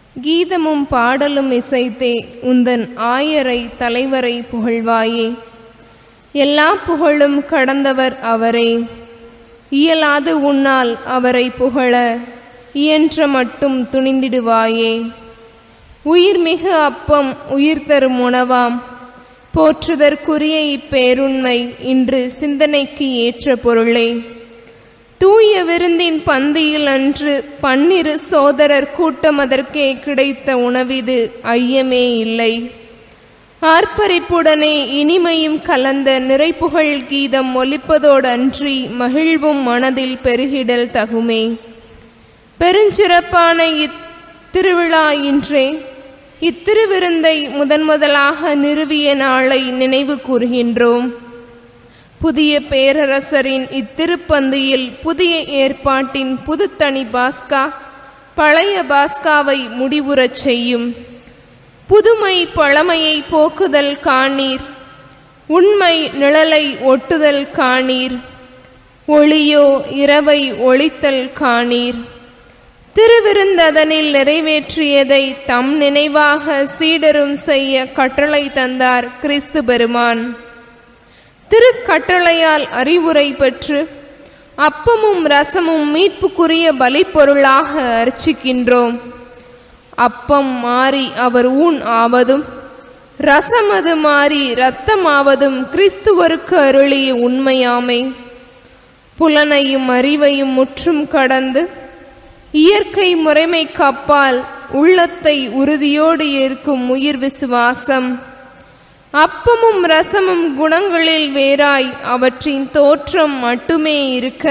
கீதமும் பாடலும் இசைத்தே உந்தன் ஆயரை தலைவரை புகழ்வாயே எல்லா புகழும் கடந்தவர் அவரே இயலாது உன்னால் அவரை புகழ இயன்ற மட்டும் துணிந்திடுவாயே உயிர்மிகு அப்பம் உயிர் தரும் உணவாம் போற்றுதற்குரிய இப்பேருண்மை இன்று சிந்தனைக்கு ஏற்ற பொருளே தூய விருந்தின் பந்தியில் அன்று பன்னிரு சோதரர் கூட்டம் அதற்கே கிடைத்த உணவிது ஐயமே இல்லை ஆர்ப்பரிப்புடனே இனிமையும் கலந்த நிறைப்புகழ் கீதம் ஒலிப்பதோடு அன்றி மகிழ்வும் மனதில் பெருகிடல் தகுமே பெருஞ்சிறப்பான இத்திருவிழா இன்றே இத்திருவிருந்தை முதன் முதலாக நிறுவிய நாளை நினைவு கூறுகின்றோம் புதிய பேரரசரின் இத்திருப்பந்தியில் புதிய ஏற்பாட்டின் புதுத்தனி பாஸ்கா பழைய பாஸ்காவை முடிவுறச் செய்யும் புதுமை பழமையை போக்குதல் காணீர் உண்மை நிழலை ஒட்டுதல் காணீர் ஒளியோ இரவை ஒளித்தல் காணீர் திருவிருந்ததனில் நிறைவேற்றியதை தம் நினைவாக சீடரும் செய்ய கட்டளை தந்தார் கிறிஸ்து பெருமான் திருக்கட்டளையால் அறிவுரை பெற்று அப்பமும் ரசமும் மீட்புக்குரிய பலிப்பொருளாக அர்ச்சிக்கின்றோம் அப்பம் மாறி அவர் ஊன் ஆவதும் ரசமது மாறி இரத்தமாவதும் கிறிஸ்துவருக்கு அருளிய உண்மையாமை புலனையும் அறிவையும் முற்றும் கடந்து இயற்கை முறைமைக்கு அப்பால் உள்ளத்தை உறுதியோடு இருக்கும் உயிர் விசுவாசம் அப்பமும் ரசமும் குணங்களில் வேறாய் அவற்றின் தோற்றம் மட்டுமே இருக்க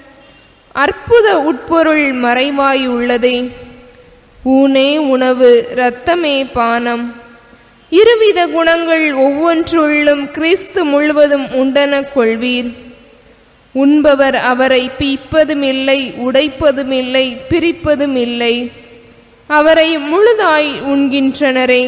அற்புத உட்பொருள் மறைவாய் உள்ளதே ஊனே உணவு இரத்தமே பானம் இருவித குணங்கள் ஒவ்வொன்றுள்ளும் கிறிஸ்து முழுவதும் உண்டன கொள்வீர் உண்பவர் அவரை பீப்பதும் இல்லை உடைப்பதும் இல்லை பிரிப்பதும் இல்லை அவரை முழுதாய் உண்கின்றனரே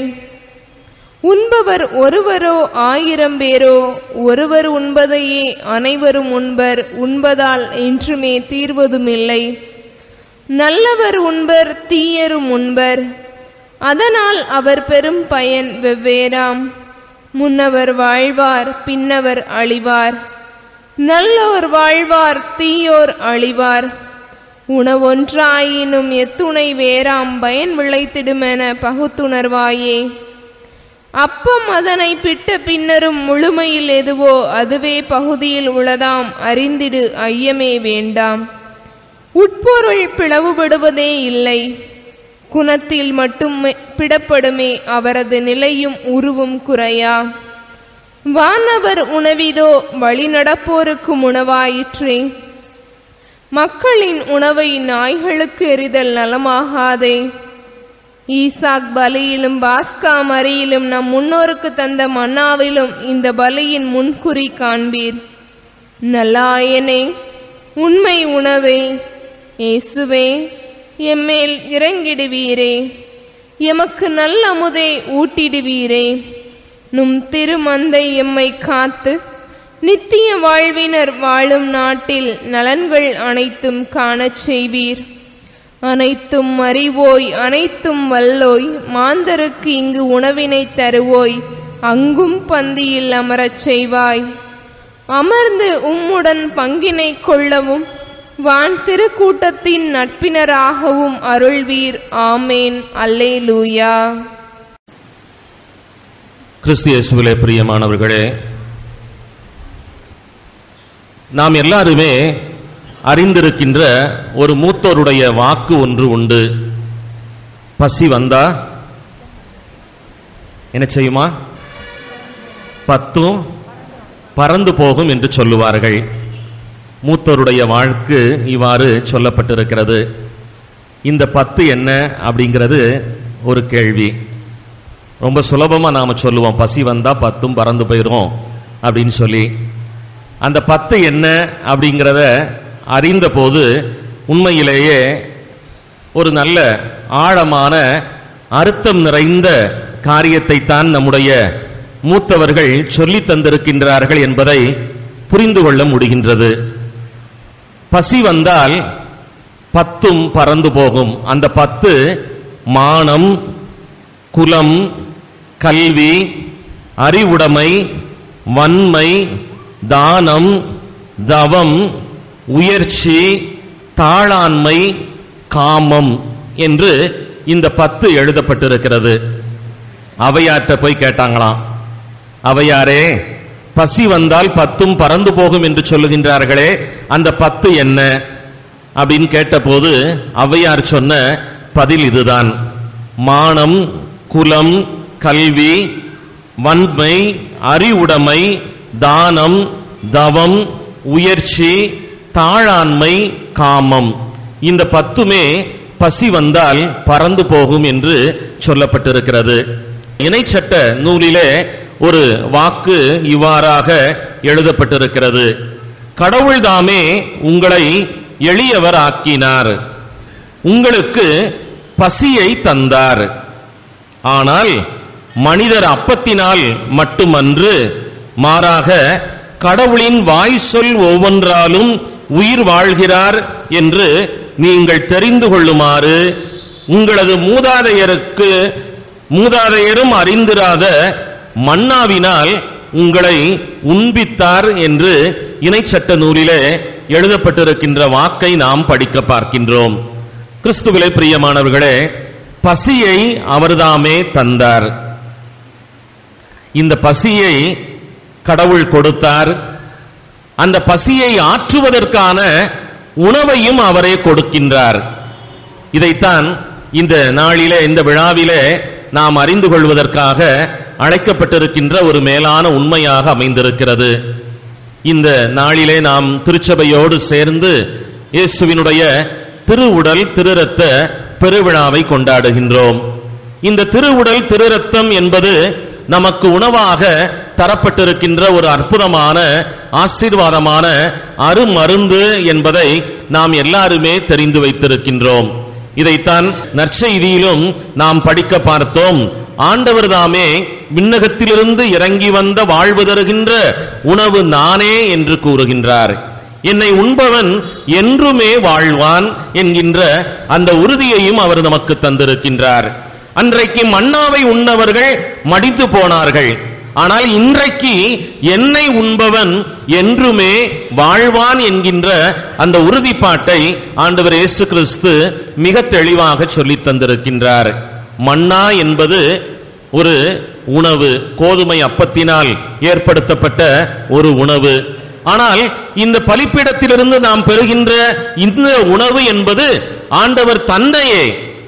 உண்பவர் ஒருவரோ ஆயிரம் பேரோ ஒருவர் உண்பதையே அனைவரும் உண்பர் உண்பதால் என்றுமே தீர்வதுமில்லை நல்லவர் உண்பர் தீயரும் உண்பர் அதனால் அவர் பெரும் பயன் வெவ்வேறாம் முன்னவர் வாழ்வார் பின்னவர் அழிவார் நல்லோர் வாழ்வார் தீயோர் அழிவார் உணவொன்றாயினும் எத்துணை வேறாம் பயன் விளைத்திடுமென பகுத்துணர்வாயே அப்பம் அதனை பிட்ட பின்னரும் முழுமையில் எதுவோ அதுவே பகுதியில் உளதாம் அறிந்திடு ஐயமே வேண்டாம் உட்பொருள் பிளவுபடுவதே இல்லை குணத்தில் மட்டும் பிடப்படுமே அவரது நிலையும் உருவும் குறையா வானவர் உணவிதோ வழிநடப்போருக்கு உணவாயிற்றே மக்களின் உணவை நாய்களுக்கு எறிதல் நலமாகாதே ஈசாக் பலியிலும் பாஸ்கா மறியிலும் நம் முன்னோருக்கு தந்த மன்னாவிலும் இந்த பலியின் முன்குறி காண்பீர் நல்லாயனே உண்மை உணவே இயேசுவே எம்மேல் இறங்கிடுவீரே எமக்கு நல்ல அமுதே ஊட்டிடுவீரே நும் திருமந்தை எம்மை காத்து நித்திய வாழ்வினர் வாழும் நாட்டில் நலன்கள் அனைத்தும் காணச் செய்வீர் அனைத்தும் அறிவோய் அனைத்தும் வல்லோய் மாந்தருக்கு இங்கு உணவினை தருவோய் அங்கும் பந்தியில் அமரச் செய்வாய் அமர்ந்து உம்முடன் பங்கினை கொள்ளவும் வான் திருக்கூட்டத்தின் நட்பினராகவும் அருள்வீர் ஆமேன் அல்லேலூயா கிறிஸ்து இயேசுவிலே பிரியமானவர்களே நாம் எல்லாருமே அறிந்திருக்கின்ற ஒரு மூத்தோருடைய வாக்கு ஒன்று உண்டு பசி வந்தா என்ன செய்யுமா பத்தும் பறந்து போகும் என்று சொல்லுவார்கள் மூத்தோருடைய வாழ்க்கு இவ்வாறு சொல்லப்பட்டிருக்கிறது இந்த பத்து என்ன அப்படிங்கிறது ஒரு கேள்வி ரொம்ப சுலபமா நாம சொல்லுவோம் பசி வந்தா பத்தும் பறந்து போயிரும் அப்படின்னு சொல்லி அந்த பத்து என்ன அப்படிங்கிறத அறிந்த போது உண்மையிலேயே ஒரு நல்ல ஆழமான அர்த்தம் நிறைந்த காரியத்தை தான் நம்முடைய மூத்தவர்கள் சொல்லி தந்திருக்கின்றார்கள் என்பதை புரிந்து கொள்ள முடிகின்றது பசி வந்தால் பத்தும் பறந்து போகும் அந்த பத்து மானம் குலம் கல்வி அறிவுடைமை வன்மை தானம் தவம் உயர்ச்சி தாளாண்மை காமம் என்று இந்த பத்து எழுதப்பட்டிருக்கிறது அவையார்ட்ட போய் கேட்டாங்களாம் அவையாரே பசி வந்தால் பத்தும் பறந்து போகும் என்று சொல்லுகின்றார்களே அந்த பத்து என்ன அப்படின்னு கேட்டபோது ஔவையார் சொன்ன பதில் இதுதான் மானம் குலம் கல்வி வன்மை அறிவுடைமை தானம் தவம் உயர்ச்சி தாழாண்மை காமம் இந்த பத்துமே பசி வந்தால் பறந்து போகும் என்று சொல்லப்பட்டிருக்கிறது இணைச்சட்ட நூலிலே ஒரு வாக்கு இவ்வாறாக எழுதப்பட்டிருக்கிறது கடவுள்தாமே உங்களை எளியவர் ஆக்கினார் உங்களுக்கு பசியை தந்தார் ஆனால் மனிதர் அப்பத்தினால் மட்டுமன்று மாறாக கடவுளின் வாய் சொல் ஒவ்வொன்றாலும் உயிர் வாழ்கிறார் என்று நீங்கள் தெரிந்து கொள்ளுமாறு உங்களது மூதாதையருக்கு மூதாதையரும் அறிந்திராத மன்னாவினால் உங்களை உண்பித்தார் என்று இணைச்சட்ட நூலிலே எழுதப்பட்டிருக்கின்ற வாக்கை நாம் படிக்க பார்க்கின்றோம் கிறிஸ்துவிலே பிரியமானவர்களே பசியை அவர்தாமே தந்தார் இந்த பசியை கடவுள் கொடுத்தார் அந்த பசியை ஆற்றுவதற்கான உணவையும் அவரே கொடுக்கின்றார் இதைத்தான் இந்த நாளிலே இந்த விழாவிலே நாம் அறிந்து கொள்வதற்காக அழைக்கப்பட்டிருக்கின்ற ஒரு மேலான உண்மையாக அமைந்திருக்கிறது இந்த நாளிலே நாம் திருச்சபையோடு சேர்ந்து இயேசுவினுடைய திருவுடல் திருரத்த பெருவிழாவை கொண்டாடுகின்றோம் இந்த திருவுடல் திருரத்தம் என்பது நமக்கு உணவாக தரப்பட்டிருக்கின்ற ஒரு அற்புதமான ஆசீர்வாதமான அருமருந்து என்பதை நாம் எல்லாருமே தெரிந்து வைத்திருக்கின்றோம் இதைத்தான் நற்செய்தியிலும் நாம் படிக்க பார்த்தோம் ஆண்டவர் தாமே விண்ணகத்திலிருந்து இறங்கி வந்த வாழ்வு தருகின்ற உணவு நானே என்று கூறுகின்றார் என்னை உண்பவன் என்றுமே வாழ்வான் என்கின்ற அந்த உறுதியையும் அவர் நமக்கு தந்திருக்கின்றார் அன்றைக்கு மன்னாவை உண்ணவர்கள் மடித்து போனார்கள் ஆனால் இன்றைக்கு என்னை உண்பவன் என்றுமே வாழ்வான் என்கின்ற அந்த உறுதிப்பாட்டை ஆண்டவர் இயேசு கிறிஸ்து மிக தெளிவாக சொல்லித் தந்திருக்கின்றார் மன்னா என்பது ஒரு உணவு கோதுமை அப்பத்தினால் ஏற்படுத்தப்பட்ட ஒரு உணவு ஆனால் இந்த பலிப்பீடத்திலிருந்து நாம் பெறுகின்ற இந்த உணவு என்பது ஆண்டவர் தன்னையே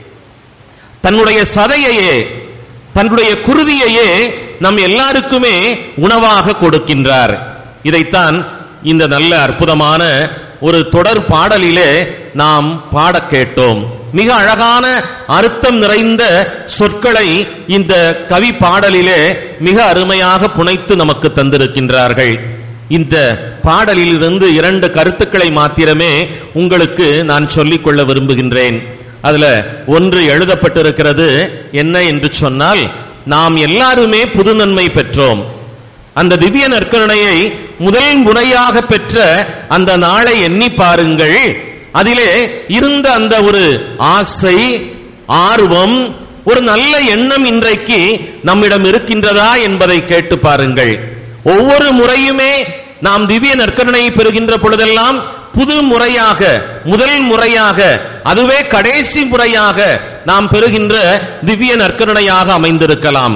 தன்னுடைய சதையையே தன்னுடைய குருதியையே நம் எல்லாருக்குமே உணவாக கொடுக்கின்றார் இதைத்தான் இந்த நல்ல அற்புதமான ஒரு தொடர் பாடலிலே நாம் பாடக் கேட்டோம் மிக அழகான அர்த்தம் நிறைந்த சொற்களை இந்த கவி பாடலிலே மிக அருமையாக புனைத்து நமக்கு தந்திருக்கின்றார்கள் இந்த பாடலிலிருந்து இரண்டு கருத்துக்களை மாத்திரமே உங்களுக்கு நான் சொல்லிக் கொள்ள விரும்புகின்றேன் அதுல ஒன்று எழுதப்பட்டிருக்கிறது என்ன என்று சொன்னால் நாம் எல்லாருமே புது நன்மை பெற்றோம் அந்த திவ்ய நற்கருணையை முதல் முறையாக பெற்ற அந்த நாளை எண்ணி பாருங்கள் அதிலே இருந்த அந்த ஒரு ஆசை ஆர்வம் ஒரு நல்ல எண்ணம் இன்றைக்கு நம்மிடம் இருக்கின்றதா என்பதை கேட்டு பாருங்கள் ஒவ்வொரு முறையுமே நாம் திவ்ய நற்கருணையை பெறுகின்ற பொழுதெல்லாம் புது முறையாக முதல் முறையாக அதுவே கடைசி முறையாக நாம் பெறுகின்ற திவ்ய நற்கருணையாக அமைந்திருக்கலாம்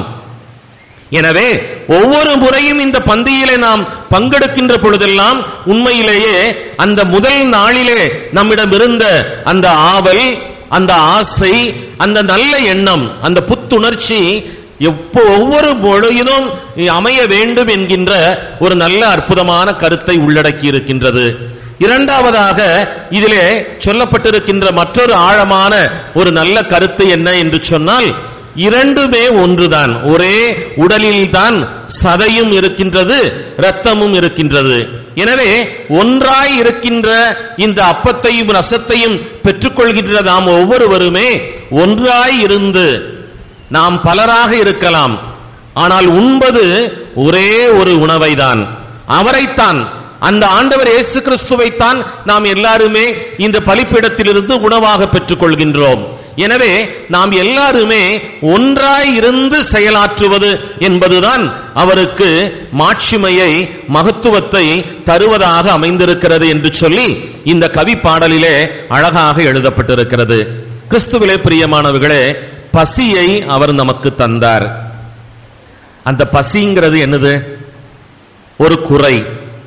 எனவே ஒவ்வொரு முறையும் இந்த பந்தியிலே நாம் பங்கெடுக்கின்ற பொழுதெல்லாம் உண்மையிலேயே அந்த முதல் நாளிலே நம்மிடம் இருந்த அந்த ஆவல் அந்த ஆசை அந்த நல்ல எண்ணம் அந்த புத்துணர்ச்சி எப்போ ஒவ்வொரு பொழுதிலும் அமைய வேண்டும் என்கின்ற ஒரு நல்ல அற்புதமான கருத்தை உள்ளடக்கி இருக்கின்றது இரண்டாவதாக இதிலே சொல்லப்பட்டிருக்கின்ற மற்றொரு ஆழமான ஒரு நல்ல கருத்து என்ன என்று சொன்னால் இரண்டுமே ஒன்றுதான் ஒரே உடலில் தான் சதையும் இருக்கின்றது இரத்தமும் இருக்கின்றது எனவே ஒன்றாய் இருக்கின்ற இந்த அப்பத்தையும் ரசத்தையும் பெற்றுக்கொள்கின்ற நாம் ஒவ்வொருவருமே ஒன்றாய் இருந்து நாம் பலராக இருக்கலாம் ஆனால் உண்பது ஒரே ஒரு உணவைதான் அவரைத்தான் அந்த ஆண்டவர் இயேசு கிறிஸ்துவைத்தான் நாம் எல்லாருமே இந்த பலிப்பீடத்திலிருந்து உணவாக பெற்றுக் கொள்கின்றோம் எனவே நாம் எல்லாருமே ஒன்றாய் இருந்து செயலாற்றுவது என்பதுதான் அவருக்கு மாட்சிமையை மகத்துவத்தை தருவதாக அமைந்திருக்கிறது என்று சொல்லி இந்த கவி பாடலிலே அழகாக எழுதப்பட்டிருக்கிறது கிறிஸ்துவிலே பிரியமானவர்களே பசியை அவர் நமக்கு தந்தார் அந்த பசிங்கிறது என்னது ஒரு குறை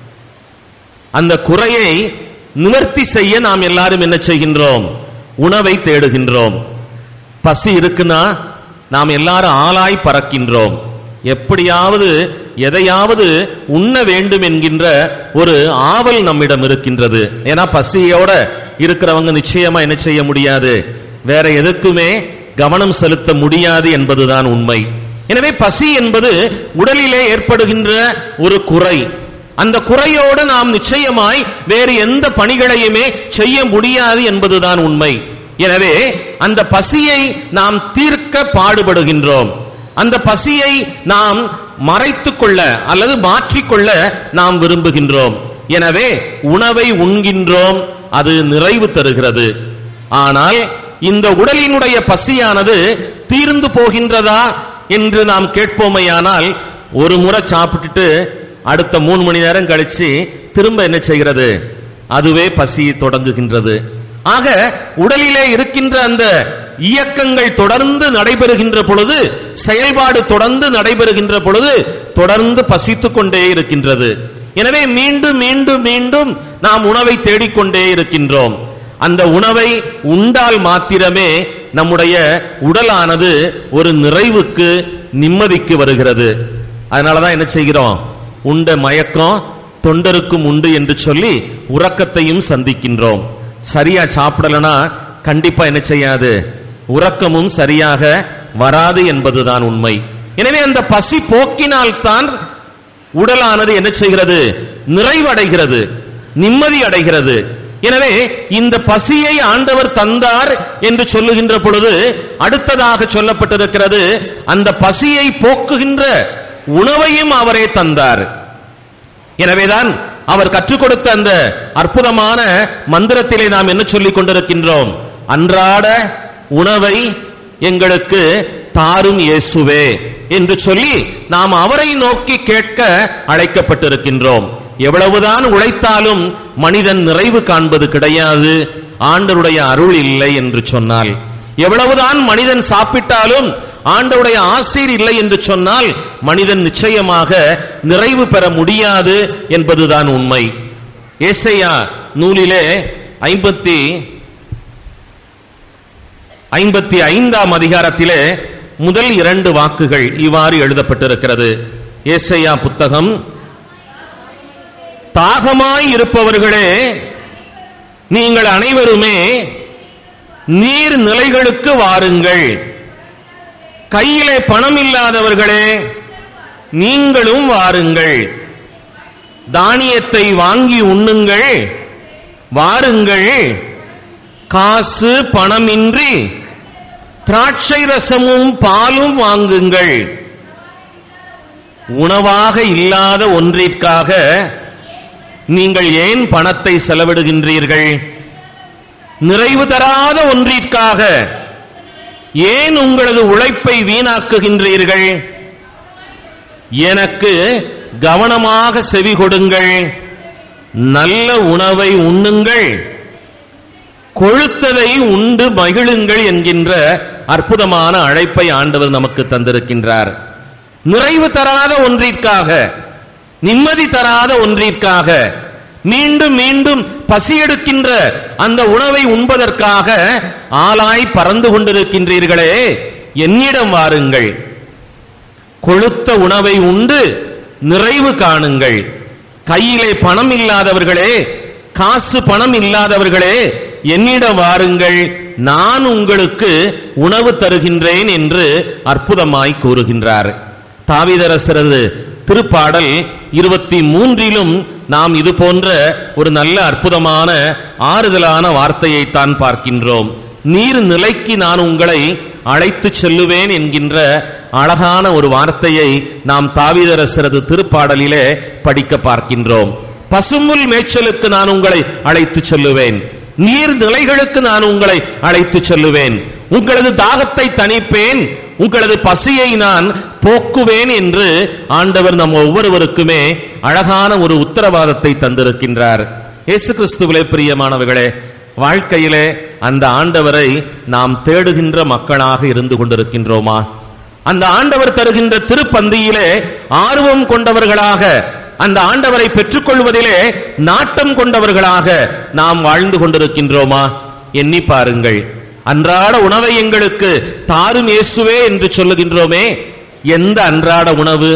அந்த குறையை நிவர்த்தி செய்ய நாம் எல்லாரும் என்ன செய்கின்றோம் உணவை தேடுகின்றோம் பசி இருக்குன்னா நாம் எல்லாரும் ஆளாய் பறக்கின்றோம் எப்படியாவது எதையாவது உண்ண வேண்டும் என்கின்ற ஒரு ஆவல் நம்மிடம் இருக்கின்றது ஏன்னா பசியோட இருக்கிறவங்க நிச்சயமா என்ன செய்ய முடியாது வேற எதுக்குமே கவனம் செலுத்த முடியாது என்பதுதான் உண்மை எனவே பசி என்பது உடலிலே ஏற்படுகின்ற ஒரு குறை அந்த குறையோடு நாம் நிச்சயமாய் வேறு எந்த பணிகளையுமே செய்ய முடியாது என்பதுதான் உண்மை எனவே அந்த பசியை நாம் தீர்க்க பாடுபடுகின்றோம் அந்த பசியை நாம் மறைத்துக் கொள்ள அல்லது மாற்றிக்கொள்ள நாம் விரும்புகின்றோம் எனவே உணவை உண்கின்றோம் அது நிறைவு தருகிறது ஆனால் இந்த உடலினுடைய பசியானது தீர்ந்து போகின்றதா என்று நாம் கேட்போமையானால் ஒரு முறை சாப்பிட்டுட்டு அடுத்த மூணு மணி நேரம் கழிச்சு திரும்ப என்ன செய்கிறது அதுவே பசி தொடங்குகின்றது ஆக உடலிலே இருக்கின்ற அந்த இயக்கங்கள் தொடர்ந்து நடைபெறுகின்ற பொழுது செயல்பாடு தொடர்ந்து நடைபெறுகின்ற பொழுது தொடர்ந்து பசித்துக் கொண்டே இருக்கின்றது எனவே மீண்டும் மீண்டும் மீண்டும் நாம் உணவை தேடிக்கொண்டே இருக்கின்றோம் அந்த உணவை உண்டால் மாத்திரமே நம்முடைய உடலானது ஒரு நிறைவுக்கு நிம்மதிக்கு வருகிறது அதனாலதான் என்ன செய்கிறோம் உண்ட மயக்கம் தொண்டருக்கும் உண்டு என்று சொல்லி உறக்கத்தையும் சந்திக்கின்றோம் சரியா சாப்பிடலனா கண்டிப்பா என்ன செய்யாது உறக்கமும் சரியாக வராது என்பதுதான் உண்மை எனவே அந்த பசி போக்கினால்தான் உடலானது என்ன செய்கிறது நிறைவடைகிறது நிம்மதி அடைகிறது எனவே இந்த பசியை ஆண்டவர் தந்தார் என்று சொல்லுகின்ற பொழுது அடுத்ததாக சொல்லப்பட்டிருக்கிறது அந்த பசியை போக்குகின்ற உணவையும் அவரே தந்தார் எனவேதான் அவர் கற்றுக் கொடுத்த அந்த அற்புதமான மந்திரத்திலே நாம் என்ன சொல்லிக் கொண்டிருக்கின்றோம் அன்றாட உணவை எங்களுக்கு தாரும் இயேசுவே என்று சொல்லி நாம் அவரை நோக்கி கேட்க அழைக்கப்பட்டிருக்கின்றோம் எவ்வளவுதான் உழைத்தாலும் மனிதன் நிறைவு காண்பது கிடையாது ஆண்டருடைய அருள் இல்லை என்று சொன்னால் எவ்வளவுதான் மனிதன் சாப்பிட்டாலும் ஆண்டவுடைய ஆசீர் இல்லை என்று சொன்னால் மனிதன் நிச்சயமாக நிறைவு பெற முடியாது என்பதுதான் உண்மை ஏசையா நூலிலே ஐம்பத்தி ஐம்பத்தி ஐந்தாம் அதிகாரத்திலே முதல் இரண்டு வாக்குகள் இவ்வாறு எழுதப்பட்டிருக்கிறது ஏசையா புத்தகம் தாகமாய் இருப்பவர்களே நீங்கள் அனைவருமே நீர் நிலைகளுக்கு வாருங்கள் கையிலே பணம் இல்லாதவர்களே நீங்களும் வாருங்கள் தானியத்தை வாங்கி உண்ணுங்கள் வாருங்கள் காசு பணமின்றி திராட்சை ரசமும் பாலும் வாங்குங்கள் உணவாக இல்லாத ஒன்றிற்காக நீங்கள் ஏன் பணத்தை செலவிடுகின்றீர்கள் நிறைவு தராத ஒன்றிற்காக ஏன் உங்களது உழைப்பை வீணாக்குகின்றீர்கள் எனக்கு கவனமாக செவி கொடுங்கள் நல்ல உணவை உண்ணுங்கள் கொழுத்ததை உண்டு மகிழுங்கள் என்கின்ற அற்புதமான அழைப்பை ஆண்டவர் நமக்கு தந்திருக்கின்றார் நிறைவு தராத ஒன்றிற்காக நிம்மதி தராத ஒன்றிற்காக மீண்டும் மீண்டும் பசியெடுக்கின்ற அந்த உணவை உண்பதற்காக ஆளாய் பறந்து கொண்டிருக்கின்றீர்களே என்னிடம் வாருங்கள் கொழுத்த உணவை உண்டு நிறைவு காணுங்கள் கையிலே பணம் இல்லாதவர்களே காசு பணம் இல்லாதவர்களே என்னிடம் வாருங்கள் நான் உங்களுக்கு உணவு தருகின்றேன் என்று அற்புதமாய் கூறுகின்றார் தாவிதரசரது திருப்பாடல் இருபத்தி மூன்றிலும் நாம் இது போன்ற ஒரு நல்ல அற்புதமான ஆறுதலான வார்த்தையை தான் பார்க்கின்றோம் நீர் நிலைக்கு நான் உங்களை அழைத்து செல்லுவேன் என்கின்ற அழகான ஒரு வார்த்தையை நாம் தாவிதரசரது திருப்பாடலிலே படிக்க பார்க்கின்றோம் பசுமுல் மேய்ச்சலுக்கு நான் உங்களை அழைத்து செல்லுவேன் நீர் நிலைகளுக்கு நான் உங்களை அழைத்து செல்லுவேன் உங்களது தாகத்தை தணிப்பேன் உங்களது பசியை நான் போக்குவேன் என்று ஆண்டவர் நம் ஒவ்வொருவருக்குமே அழகான ஒரு உத்தரவாதத்தை தந்திருக்கின்றார் இயேசு கிறிஸ்துவிலே பிரியமானவர்களே வாழ்க்கையிலே அந்த ஆண்டவரை நாம் தேடுகின்ற மக்களாக இருந்து கொண்டிருக்கின்றோமா அந்த ஆண்டவர் தருகின்ற திருப்பந்தியிலே ஆர்வம் கொண்டவர்களாக அந்த ஆண்டவரை பெற்றுக்கொள்வதிலே நாட்டம் கொண்டவர்களாக நாம் வாழ்ந்து கொண்டிருக்கின்றோமா எண்ணி பாருங்கள் அன்றாட உணவை எங்களுக்கு தாரும் இயேசுவே என்று சொல்லுகின்றோமே எந்த அன்றாட உணவு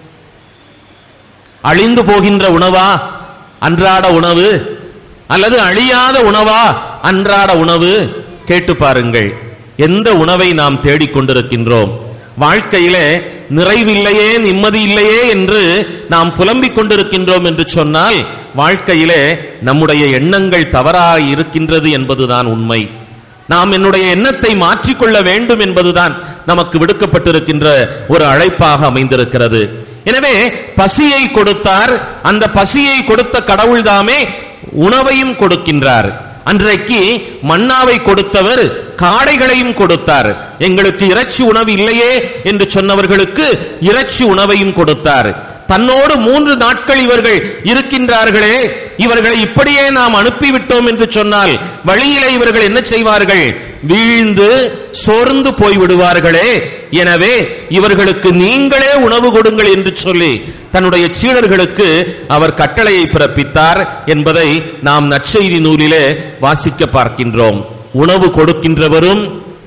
அழிந்து போகின்ற உணவா அன்றாட உணவு அல்லது அழியாத உணவா அன்றாட உணவு கேட்டு பாருங்கள் எந்த உணவை நாம் தேடிக்கொண்டிருக்கின்றோம் வாழ்க்கையிலே நிறைவில்லையே நிம்மதி இல்லையே என்று நாம் புலம்பிக் கொண்டிருக்கின்றோம் என்று சொன்னால் வாழ்க்கையிலே நம்முடைய எண்ணங்கள் தவறாக இருக்கின்றது என்பதுதான் உண்மை நாம் என்னுடைய எண்ணத்தை மாற்றிக்கொள்ள வேண்டும் என்பதுதான் நமக்கு விடுக்கப்பட்டிருக்கின்ற ஒரு அழைப்பாக அமைந்திருக்கிறது எனவே பசியை கொடுத்தார் அந்த பசியை கொடுத்த கடவுள்தாமே உணவையும் கொடுக்கின்றார் அன்றைக்கு மன்னாவை கொடுத்தவர் காடைகளையும் கொடுத்தார் எங்களுக்கு இறைச்சி உணவு இல்லையே என்று சொன்னவர்களுக்கு இறைச்சி உணவையும் கொடுத்தார் தன்னோடு மூன்று நாட்கள் இவர்கள் இருக்கின்றார்களே இவர்களை இப்படியே நாம் அனுப்பிவிட்டோம் என்று சொன்னால் வழியிலே இவர்கள் என்ன செய்வார்கள் வீழ்ந்து சோர்ந்து போய்விடுவார்களே எனவே இவர்களுக்கு நீங்களே உணவு கொடுங்கள் என்று சொல்லி தன்னுடைய சீடர்களுக்கு அவர் கட்டளையை பிறப்பித்தார் என்பதை நாம் நற்செய்தி நூலிலே வாசிக்க பார்க்கின்றோம் உணவு கொடுக்கின்றவரும்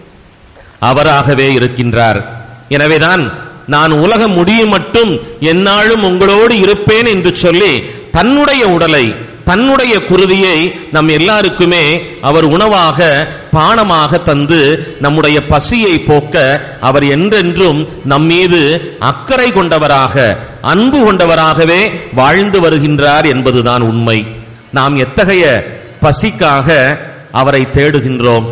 அவராகவே இருக்கின்றார் எனவேதான் நான் உலகம் முடியும் மட்டும் எந்நாளும் உங்களோடு இருப்பேன் என்று சொல்லி தன்னுடைய உடலை தன்னுடைய குருதியை நம் எல்லாருக்குமே அவர் உணவாக பானமாக தந்து நம்முடைய பசியை போக்க அவர் என்றென்றும் நம் மீது அக்கறை கொண்டவராக அன்பு கொண்டவராகவே வாழ்ந்து வருகின்றார் என்பதுதான் உண்மை நாம் எத்தகைய பசிக்காக அவரை தேடுகின்றோம்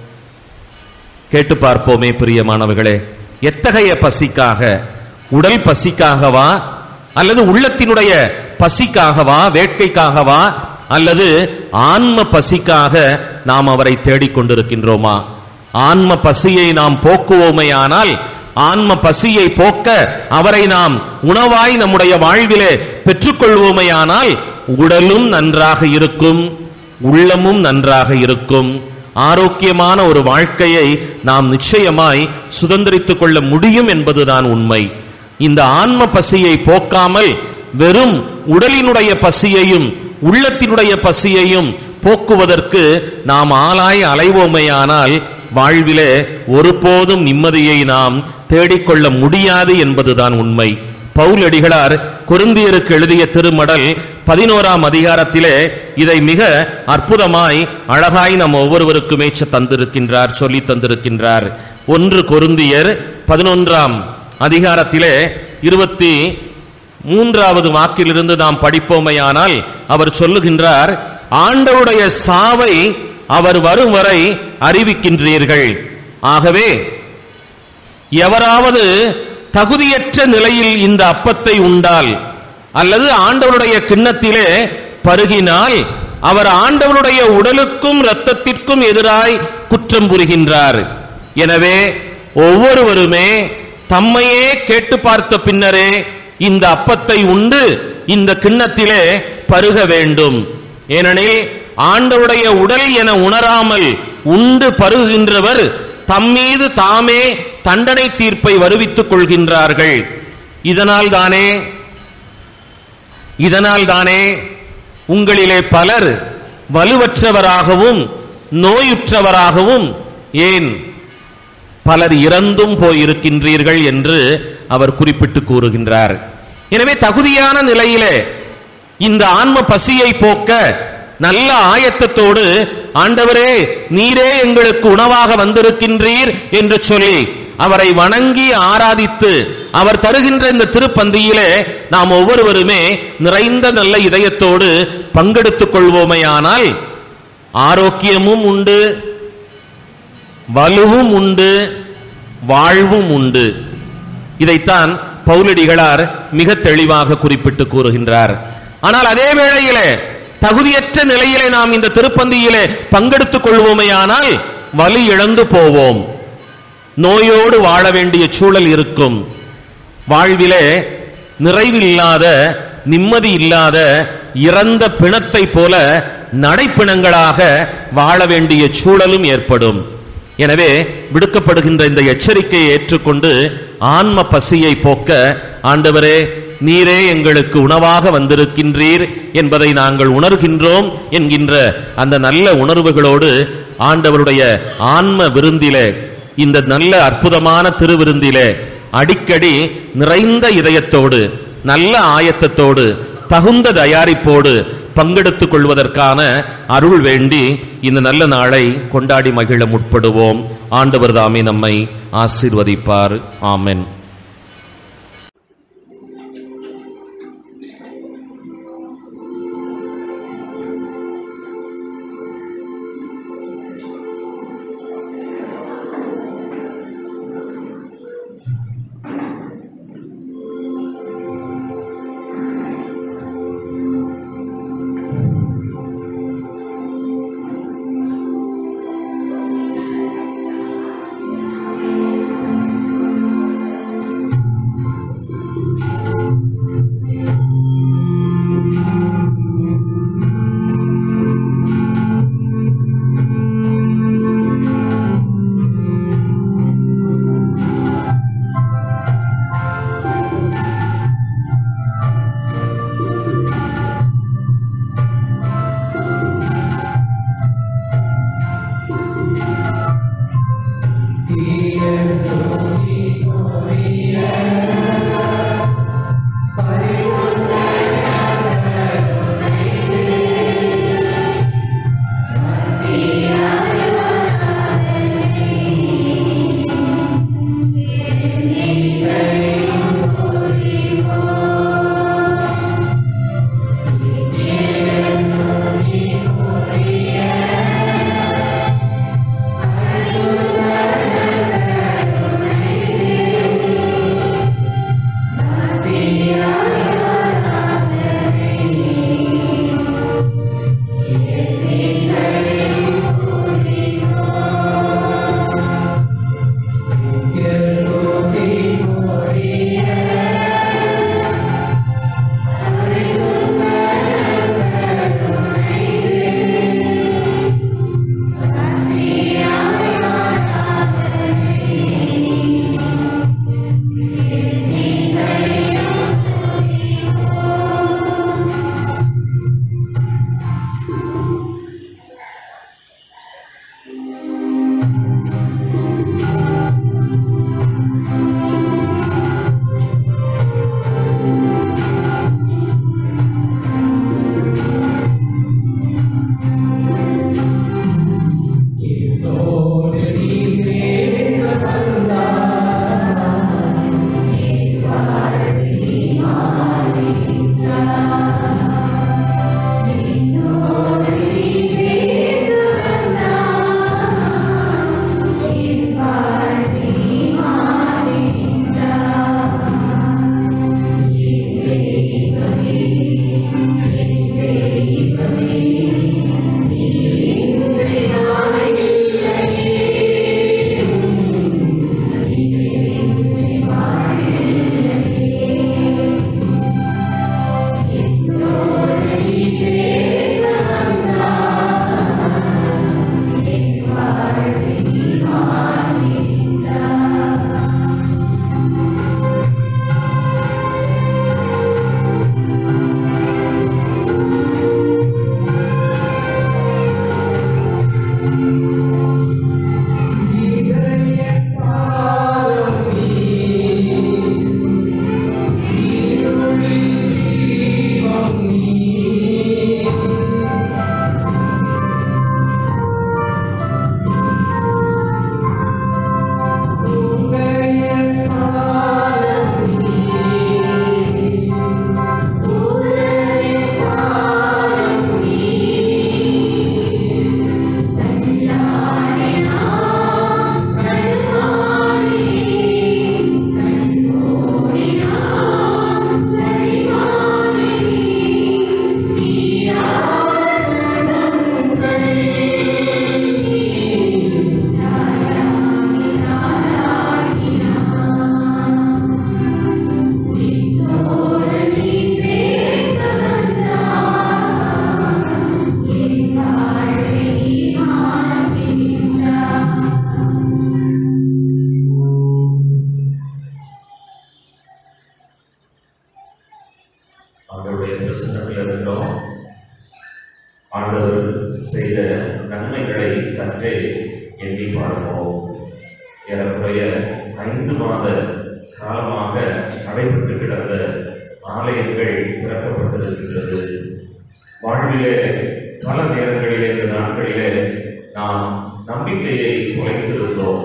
கேட்டு பார்ப்போமே பிரியமானவர்களே எத்தகைய பசிக்காக உடல் பசிக்காகவா அல்லது உள்ளத்தினுடைய பசிக்காகவா வேட்கைக்காகவா அல்லது ஆன்ம பசிக்காக நாம் அவரை தேடிக்கொண்டிருக்கின்றோமா ஆன்ம பசியை நாம் போக்குவோமேயானால் ஆன்ம பசியை போக்க அவரை நாம் உணவாய் நம்முடைய வாழ்விலே பெற்றுக்கொள்வோமேயானால் உடலும் நன்றாக இருக்கும் உள்ளமும் நன்றாக இருக்கும் ஆரோக்கியமான ஒரு வாழ்க்கையை நாம் நிச்சயமாய் சுதந்திரித்துக் கொள்ள முடியும் என்பதுதான் உண்மை இந்த ஆன்ம பசியை போக்காமல் வெறும் உடலினுடைய பசியையும் உள்ளத்தினுடைய பசியையும் போக்குவதற்கு நாம் ஆளாய் அலைவோமையானால் வாழ்விலே ஒருபோதும் நிம்மதியை நாம் தேடிக்கொள்ள முடியாது என்பதுதான் உண்மை பவுலடிகளார் கொருந்தியருக்கு எழுதிய திருமடல் பதினோராம் அதிகாரத்திலே இதை மிக அற்புதமாய் அழகாய் நம் ஒவ்வொருவருக்குமே தந்திருக்கின்றார் சொல்லி தந்திருக்கின்றார் ஒன்று கொருந்தியர் பதினொன்றாம் அதிகாரத்திலே இருபத்தி மூன்றாவது வாக்கிலிருந்து நாம் படிப்போமையானால் அவர் சொல்லுகின்றார் ஆண்டவருடைய சாவை அவர் வரும் வரை அறிவிக்கின்றீர்கள் ஆகவே எவராவது தகுதியற்ற நிலையில் இந்த அப்பத்தை உண்டால் அல்லது ஆண்டவருடைய கிண்ணத்திலே பருகினால் அவர் ஆண்டவருடைய உடலுக்கும் இரத்தத்திற்கும் எதிராய் குற்றம் புரிகின்றார் எனவே ஒவ்வொருவருமே தம்மையே கேட்டு பார்த்த பின்னரே இந்த அப்பத்தை உண்டு இந்த கிண்ணத்திலே பருக வேண்டும் ஏனெனில் ஆண்டவருடைய உடல் என உணராமல் உண்டு பருகுகின்றவர் தம்மீது தாமே தண்டனை தீர்ப்பை வருவித்துக் கொள்கின்றார்கள் இதனால் தானே இதனால் தானே உங்களிலே பலர் வலுவற்றவராகவும் நோயுற்றவராகவும் ஏன் பலர் இறந்தும் போயிருக்கின்றீர்கள் என்று அவர் குறிப்பிட்டு கூறுகின்றார் எனவே தகுதியான நிலையிலே இந்த ஆன்ம பசியை போக்க நல்ல ஆயத்தத்தோடு ஆண்டவரே நீரே எங்களுக்கு உணவாக வந்திருக்கின்றீர் என்று சொல்லி அவரை வணங்கி ஆராதித்து அவர் தருகின்ற இந்த திருப்பந்தியிலே நாம் ஒவ்வொருவருமே நிறைந்த நல்ல இதயத்தோடு பங்கெடுத்துக் கொள்வோமையானால் ஆரோக்கியமும் உண்டு வலுவும் உண்டு வாழ்வும் உண்டு இதைத்தான் பவுலடிகளார் மிக தெளிவாக குறிப்பிட்டு கூறுகின்றார் ஆனால் அதே வேளையிலே தகுதியற்ற நிலையிலே நாம் இந்த திருப்பந்தியிலே பங்கெடுத்துக் கொள்வோமேயானால் வலி இழந்து போவோம் நோயோடு வாழ வேண்டிய சூழல் இருக்கும் வாழ்விலே நிறைவில்லாத நிம்மதி இல்லாத இறந்த பிணத்தை போல நடைப்பிணங்களாக வாழ வேண்டிய சூழலும் ஏற்படும் எனவே விடுக்கப்படுகின்ற இந்த எச்சரிக்கையை ஏற்றுக்கொண்டு ஆன்ம பசியை போக்க ஆண்டவரே நீரே எங்களுக்கு உணவாக வந்திருக்கின்றீர் என்பதை நாங்கள் உணர்கின்றோம் என்கின்ற அந்த நல்ல உணர்வுகளோடு ஆண்டவருடைய ஆன்ம விருந்திலே இந்த நல்ல அற்புதமான திருவிருந்திலே அடிக்கடி நிறைந்த இதயத்தோடு நல்ல ஆயத்தத்தோடு தகுந்த தயாரிப்போடு பங்கெடுத்துக் கொள்வதற்கான அருள் வேண்டி இந்த நல்ல நாளை கொண்டாடி மகிழ முற்படுவோம் ஆண்டவர் தாமே நம்மை ஆசீர்வதிப்பார் ஆமென் Thank சற்றே எண்ணி பார்ப்போம் ஏறக்குறைய ஐந்து மாத காலமாக நடைபெற்று கிடந்த ஆலயங்கள் திறக்கப்பட்டிருக்கின்றது வாழ்விலே பல நேரங்களிலே இந்த நாட்களிலே நாம் நம்பிக்கையை குலைத்திருந்தோம்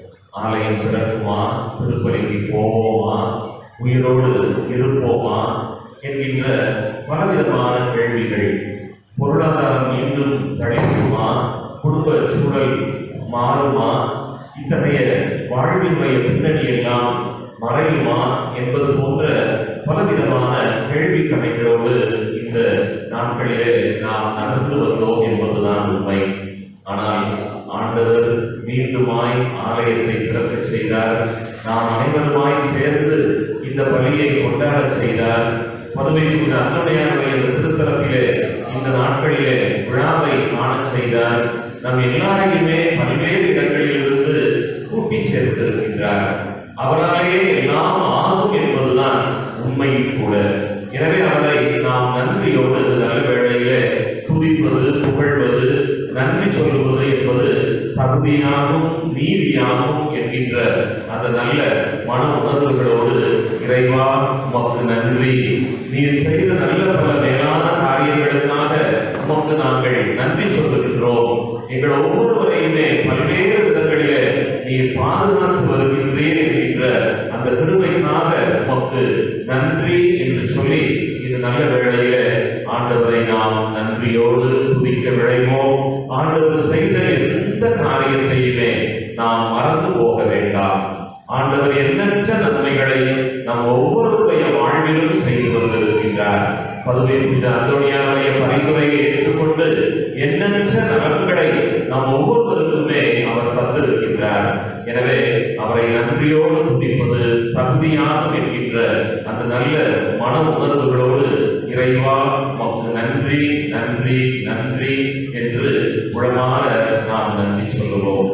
ஆலயம் திறக்குமா திருப்பலிக்கு போவோமா உயிரோடு இருப்போமா என்கின்ற பலவிதமான கேள்விகள் பொருளாதாரம் மீண்டும் தழைக்குமா குடும்ப சூழல் மாறுமா இத்தகைய வாழ்வினுடைய பின்னணி எல்லாம் மறையுமா என்பது போன்ற பலவிதமான கேள்வி கணைகளோடு இந்த நாட்களிலே நாம் நகர்ந்து வந்தோம் என்பதுதான் உண்மை ஆனால் ஆண்டவர் மீண்டுமாய் ஆலயத்தை திறக்கச் செய்தார் நாம் அனைவருமாய் சேர்ந்து இந்த பலியை கொண்டாடச் செய்தார் பதுவை புனித அன்னமையாருடைய இந்த திருத்தலத்திலே இந்த நாட்களிலே விழாவை காணச் செய்தார் நம் எல்லாரையுமே பல்வேறு இடங்களிலிருந்து கூட்டி சேர்த்திருக்கின்றார் அவராலேயே எல்லாம் ஆகும் என்பதுதான் உண்மையும் கூட எனவே அவரை நாம் நன்றியோடு இந்த நல்ல வேளையிலே துதிப்பது புகழ்வது நன்றி சொல்லுவது என்பது தகுதியாகும் நீதியாகும் என்கின்ற அந்த நல்ல மன உணர்வுகளோடு இறைவா உமக்கு நன்றி நீர் செய்த நல்ல பல மேலான காரியங்களுக்காக உமக்கு நாங்கள் நன்றி சொல்லுகின்றோம் எங்கள் ஒவ்வொருவரையுமே பல்வேறு விதங்களிலே நீர் பாதுகாத்து வருகின்றீர் என்கின்ற அந்த கிருபைக்காக உமக்கு நன்றி என்று சொல்லி இந்த நல்ல வேளையிலே ஆண்டவரை நாம் நன்றியோடு துதிக்க விளைவோம் ஆண்டவர் செய்த எந்த காரியத்தையுமே நாம் மறந்து போக வேண்டாம் ஆண்டவர் எண்ணற்ற நன்மைகளை நம் ஒவ்வொருவருடைய வாழ்விலும் செய்து வந்திருக்கின்றார் பதுவை புனித அந்தோணியாருடைய பரிந்துரையை ஏற்றுக்கொண்டு எண்ணற்ற நலன்களை நம் ஒவ்வொருவருக்குமே அவர் தந்திருக்கின்றார் எனவே அவரை நன்றியோடு துதிப்பது தகுதியாகும் என்கின்ற அந்த நல்ல மன உணர்வுகளோடு இறைவா உமக்கு நன்றி நன்றி நன்றி என்று உளமாற நாம் நன்றி சொல்லுவோம்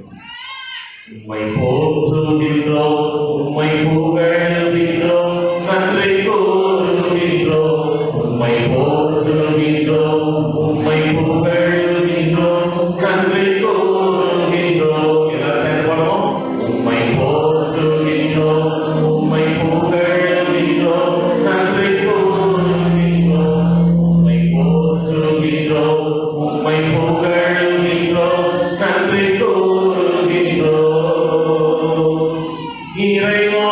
உம்மை போற்றுகின்றோம் உம்மை புகழ்கின்றோம் நன்றி கூறுகின்றோம் உம்மை போற்றுகின்றோம் உம்மை புகழ்கின்றோம் நன்றி கூறுகின்றோம் எல்லாரும் சேர்ந்து பாடுவோம் உம்மை போற்றுகின்றோம் உம்மை புகழ்கின்றோம் நன்றி கூறுகின்றோம் உம்மை போற்றுகின்றோம் உம்மை புகழ்கின்றோம் நன்றி கூறுகின்றோம் இறைவா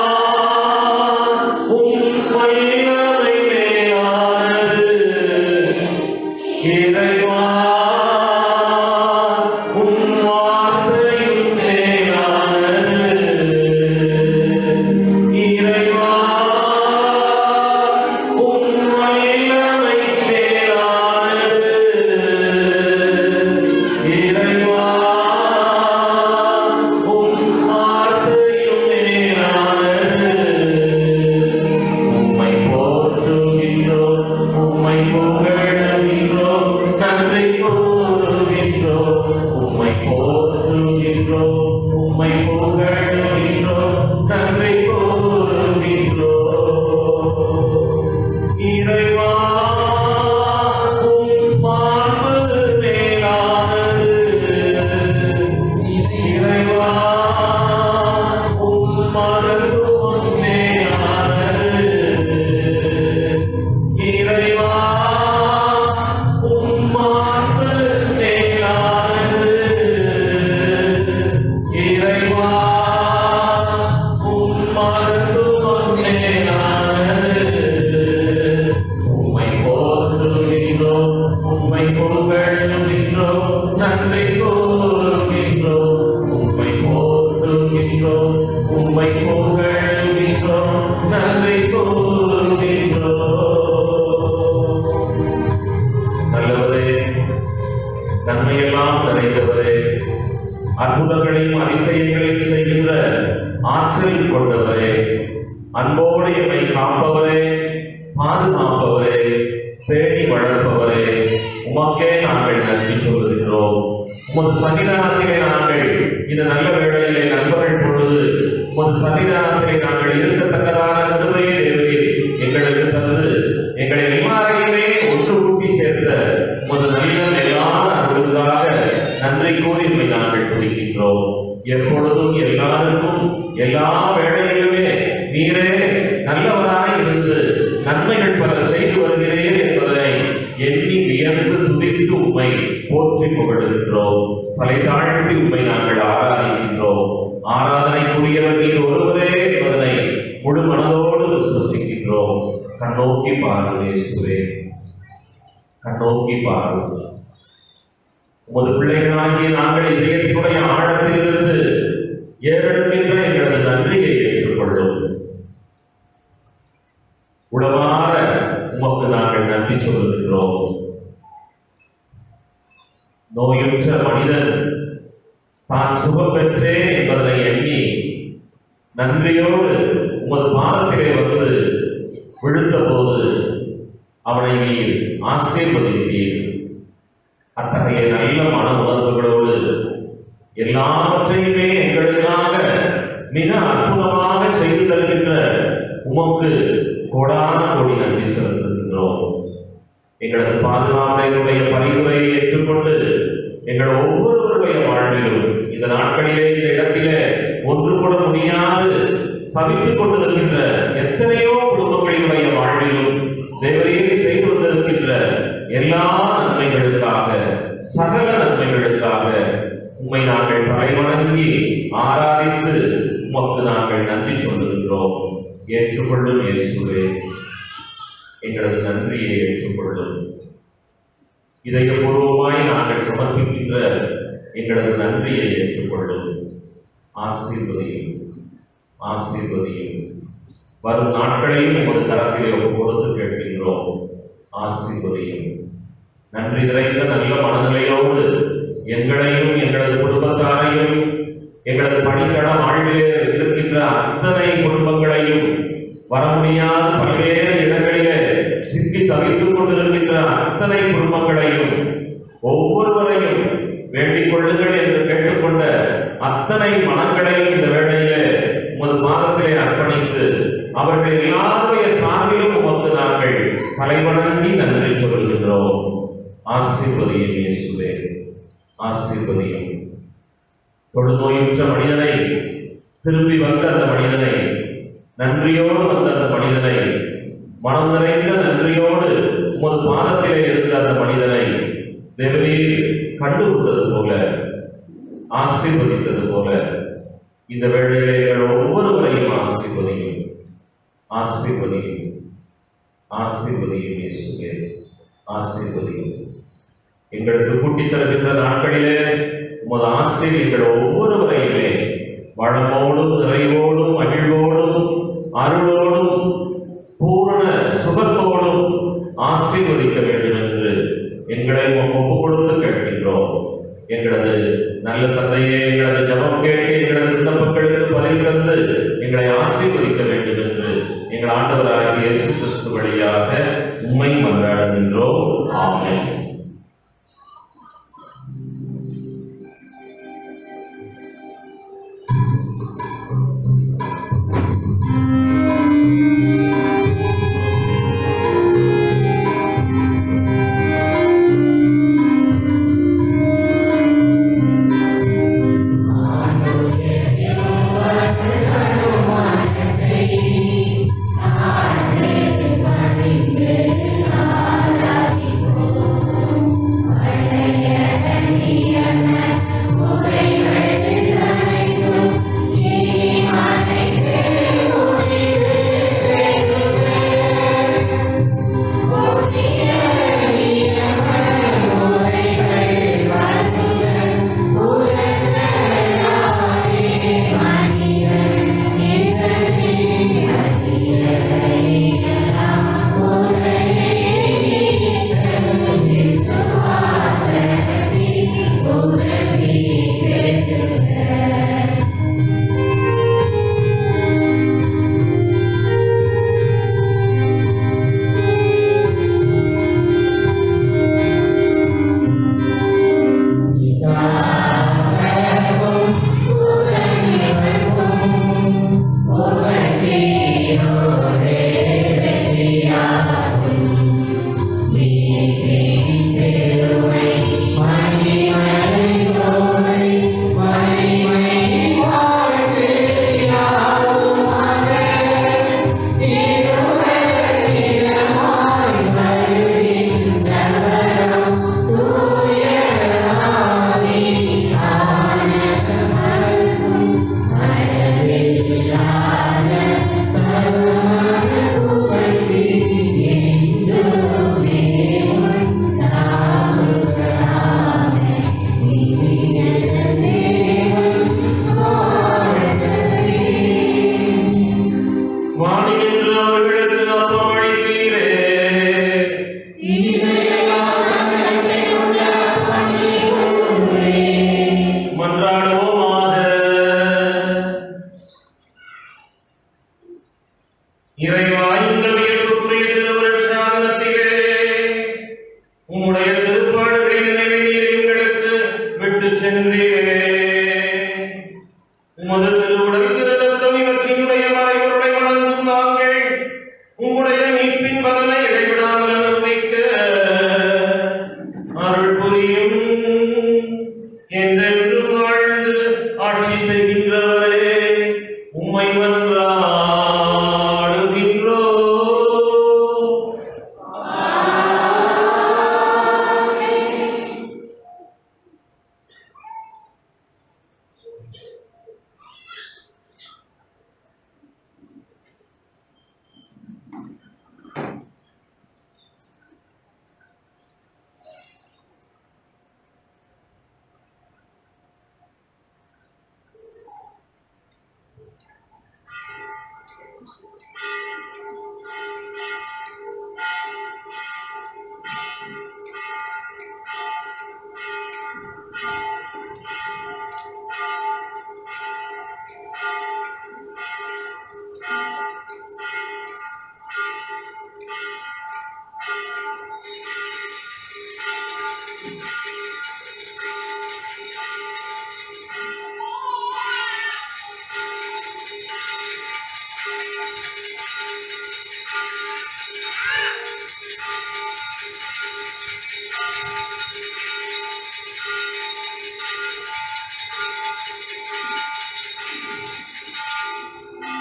உம் வல்லமை மேலானது இறைவா உம் வார்த்தையும் மேலானது இறைவா உம் வல்லமை மேலானது இறைவா உம் வார்த்தையும் மேலானது உம்மை போற்றுகின்றோம் உம்மை புகழ்கின்றோம் நன்றி கூறுகின்றோம் உம்மை போற்றுகின்றோம் உம்மை புகழ்கின்றோம் நன்றி கூறுகின்றோம் இறைவா உம் மாண்பு மேலானது இறைவா உம் மருத்துவம் மேலானது இறைவா உம் மாண்பு மேலானது இறைவா உம் மருத்துவம் மேலானது உம்மை போற்றுகின்றோம் உம்மை புகழ்கின்றோம் நன்றி கூறுகின்றோம் உம்மை போற்றுகின்றோம் உம்மை புகழ்கின்றோம் நன்றி கூறுகின்றோம் நல்லவரே நன்மையெல்லாம் நிறைந்தவரே அற்புதங்களையும் அதிசயங்களையும் செய்கின்ற ஆற்றல் கொண்டவரே அன்போடு எம்மை காப்பவரே பாதுகாப்பவரே பேணி வளர்ப்பவரே உமக்கே நாங்கள் நன்றி சொல்லுகின்றோம் உமது சன்னிதானத்திலே நாங்கள் இந்த நல்ல வேளையிலே நண்பர்கள் பொழுது உமது சன்னிதானத்திலே நாங்கள் இருக்கத்தக்கதான கிருபையை தேவரீர் எங்களுக்கு தந்து எங்களை எல்லாரையுமே ஒன்று கூட்டி சேர்த்த உமது நல்ல மேலான அருளுக்காக நன்றி நன்றி கூறி உம்மை நாங்கள் துதிக்கின்றோம் எப்பொழுதும் எல்லாருக்கும் எல்லா வேளையிலுமே நீரே நல்லவராய் இருந்து நன்மைகள் பல செய்து வருகிறேன் என்பதை எண்ணி வியந்து துதித்து உம்மை போற்றி புகழுகின்றோம் தலை தாழ்த்தி உம்மை நாங்கள் ஆராதிக்கின்றோம் ஆராதனைக்குரியவர் நீர் ஒருவரே என்பதனை முழு மனதோடு விசுவசிக்கின்றோம் கண்ணோக்கி பாருங்கள் இயேசுவே கண்ணோக்கி பாருங்கள் உமது பிள்ளைகளாகிய நாங்கள் இதயத்தினுடைய ஆழத்திலிருந்து ஏறெடுக்கின்ற எங்களது நன்றியை ஏற்றுக்கொள்ளும் உளமாற உமக்கு நாங்கள் நன்றி சொல்லுகின்றோம் நோயுற்ற மனிதன் தான் சுகம் பெற்றேன் என்பதனை எண்ணி நன்றியோடு உமது பாதத்திலே வந்து விழுந்தபோது அவனை நீர் ஆசீர்வதித்தீர் அத்தகைய நல்ல மன உணர்வுகளோடு எல்லாவற்றையுமே எங்களுக்காக மிக அற்புதமாக செய்து தருகின்ற உமக்கு கோடான கோடி நன்றி செலுத்துகின்றோம் எங்களது பாதுகாவலருடைய பரிந்துரையை ஏற்றுக்கொண்டு எங்கள் ஒவ்வொருவருடைய வாழ்விலும் இந்த நாட்களிலே இந்த இடத்திலே ஒன்று கூட முடியாது தவித்துக் கொண்டிருக்கின்ற எத்தனையோ குடும்பங்களினுடைய வாழ்விலும் தேவரையே செய்து வந்திருக்கின்ற எல்லா நன்மைகளுக்காக சகல நன்மைகளுக்காக உம்மை நாங்கள் தலைவணங்கி ஆராதித்து உமக்கு நாங்கள் நன்றி சொல்லுகின்றோம் ஏற்றுக்கொள்ளும் இயேசுவே எங்களது நன்றியை ஏற்றுக்கொள்ளும் இதயபூர்வமாய் நாங்கள் சமர்ப்பிக்கின்ற எங்களது நன்றியை ஏற்றுக்கொள்ளும் ஆசீர்வதியும் ஆசீர்வதியும் வரும் நாட்களையும் உமது கரத்திலே ஒப்பு கொடுத்து கேட்கின்றோம் ஆசீர்வதியும் நன்றி நிறைந்த நல்ல மனநிலையோடு எங்களையும் எங்களது குடும்பத்தாரையும் எங்களது பணித்தள வாழ்விலே இருக்கின்ற அத்தனை குடும்பங்களையும் வர முடியாத பல்வேறு இடங்களிலே சிக்கி தவித்துக் கொண்டிருக்கின்ற அத்தனை குடும்பங்களையும் ஒவ்வொருவரையும் வேண்டிக் கொள்ளுங்கள் என்று கேட்டுக்கொண்ட அத்தனை மனங்களையும் இந்த வேளையிலே உமது பாதத்திலே அர்ப்பணித்து அவர்கள் எல்லாருடைய சார்பிலும் உமக்கு நாங்கள் தலைவணங்கி நன்றி சொல்கின்றோம் ஆசீர்வதியும் இயேசுவே ஆசீர்வதியும் தொழுநோயுற்ற மனிதனை திரும்பி வந்த அந்த மனிதனை நன்றியோடு வந்த அந்த மனிதனை மனம் நிறைந்த நன்றியோடு உமது பாதத்திலே இருந்த அந்த மனிதனை தேவரீர் கண்டுகொண்டது போல ஆசீர்வதித்தது போல இந்த வேளையிலே எங்கள் ஒவ்வொருவரையும் ஆசீர்வதியும் ஆசீர்வதியும் ஆசீர்வதியும் இயேசுவே ஆசீர்வதியும் எங்களுக்கு கூட்டித் தருகின்ற நாட்களிலே உமது ஆசீர் எங்கள் ஒவ்வொருவரையுமே வளமோடும் நிறைவோடும் மகிழ்வோடும் அருளோடும் பூரண சுகத்தோடும் ஆசீர்வதிக்க வேண்டும் என்று எங்களை உமக்கு ஒப்பு கொடுத்து கேட்கின்றோம் எங்களது நல்ல தந்தையே எங்களது ஜபம் கேட்டு எங்களது விண்ணப்பங்களுக்கு பதில் தந்து எங்களை ஆசீர்வதிக்க வேண்டும் என்று எங்கள் ஆண்டவராகிய இயேசு கிறிஸ்து வழியாக உண்மை மன்றாடுகின்றோம் ஆமென் ஆ மன்றாடுவோமாக இறைவா இந்த வியப்புக்குரிய திருவருட்சாதனத்திலே உம்முடைய திருப்பாடுகளின் நினைவை நீர் எங்களுக்கு விட்டு சென்றீரே உமது திருவுடல் திருத்தம் இவற்றினுடைய மறைபொருளை வணங்கும் நாங்கள் உம்முடைய மீட்பின் பலனை இடைவிடாமல் அனுபவிக்க அருள் புரியும் என்றென்றும் வாழ்ந்து ஆட்சி செய்கின்றவரே உம்மை மன்றாடுகின்றோ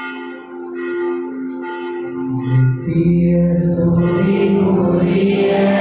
நித்திய ஸ்துதிக்குரிய